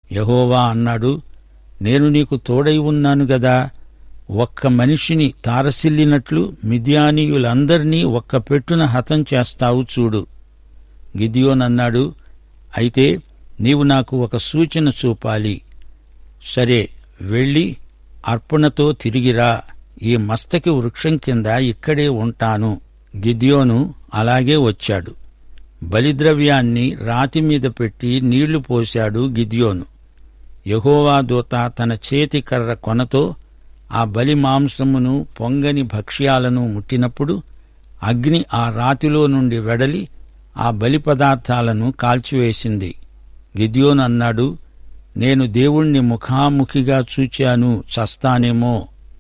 యహోవా అన్నాడు నేను నీకు తోడై ఉన్నాను గదా ఒక్క మనిషిని తారసిల్లినట్లు మిద్యానీయులందర్నీ ఒక్క పెట్టున హతం చేస్తావు చూడు గిదియోనన్నాడు అయితే నీవు నాకు ఒక సూచన చూపాలి సరే వెళ్ళి అర్పణతో తిరిగిరా ఈ మస్తకి వృక్షం కింద ఇక్కడే ఉంటాను గిద్యోను అలాగే వచ్చాడు బలిద్రవ్యాన్ని రాతి మీద పెట్టి నీళ్లు పోశాడు గిద్యోను యహోవా దూత తన చేతి కర్ర కొనతో ఆ బలి మాంసమును పొంగని భక్ష్యాలను ముట్టినప్పుడు అగ్ని ఆ రాతిలో నుండి వెడలి ఆ బలి పదార్థాలను కాల్చివేసింది గిద్యోను అన్నాడు నేను దేవుణ్ణి ముఖాముఖిగా చూచాను చస్తానేమో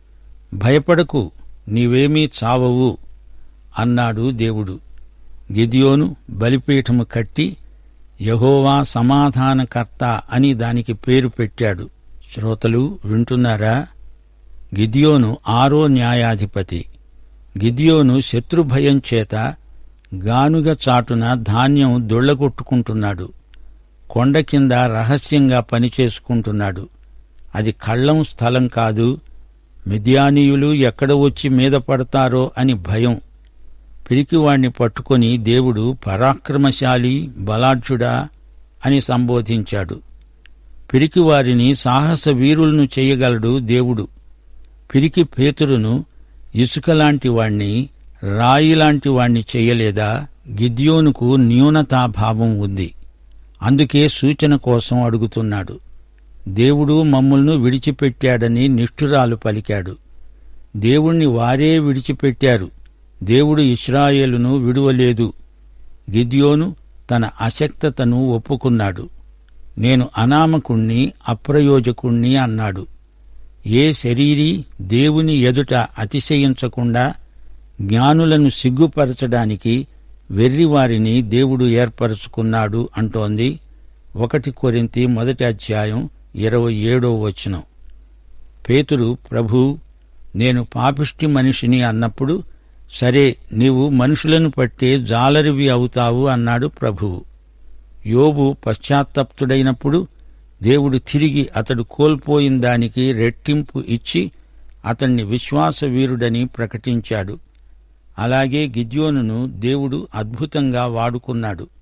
భయపడకు నీవేమీ చావవు అన్నాడు దేవుడు గిదియోను బలిపీఠము కట్టి యహోవా సమాధానకర్త అని దానికి పేరు పెట్టాడు శ్రోతలు వింటున్నారా గిదియోను ఆరో న్యాయాధిపతి గిదియోను శత్రుభయం చేత గానుగ చాటున ధాన్యం దొళ్లగొట్టుకుంటున్నాడు కొండ కింద రహస్యంగా పనిచేసుకుంటున్నాడు అది కళ్ళం స్థలం కాదు మిద్యానీయులు ఎక్కడ వచ్చి మీద పడతారో అని భయం పిరికివాణ్ణి పట్టుకొని దేవుడు పరాక్రమశాలి బలాఢ్యుడా అని సంబోధించాడు పిరికివారిని సాహస వీరులను చేయగలడు దేవుడు పిరికి పేతురును ఇసుకలాంటి వాణ్ణి రాయిలాంటి వాణ్ణి చెయ్యలేదా గిద్యోనుకు న్యూనతాభావం ఉంది అందుకే సూచన కోసం అడుగుతున్నాడు దేవుడు మమ్ములను విడిచిపెట్టాడని నిష్ఠురాలు పలికాడు దేవుణ్ణి వారే విడిచిపెట్టారు దేవుడు ఇస్రాయేలును విడువలేదు గిద్యోను తన అశక్తతను ఒప్పుకున్నాడు నేను అనామకుణ్ణి అప్రయోజకుణ్ణి అన్నాడు ఏ శరీరీ దేవుని ఎదుట అతిశయించకుండా జ్ఞానులను సిగ్గుపరచడానికి వెర్రివారిని దేవుడు ఏర్పరచుకున్నాడు అంటోంది ఒకటి కొరింతి మొదటి అధ్యాయం ఇరవై ఏడో వచనం పేతురు ప్రభూ నేను పాపిష్టి మనిషిని అన్నప్పుడు సరే నీవు మనుషులను పట్టే జాలరివి అవుతావు అన్నాడు ప్రభువు యోబు పశ్చాత్తప్తుడైనప్పుడు దేవుడు తిరిగి అతడు కోల్పోయిన దానికి రెట్టింపు ఇచ్చి అతన్ని విశ్వాసవీరుడని ప్రకటించాడు అలాగే గిద్యోనును దేవుడు అద్భుతంగా వాడుకున్నాడు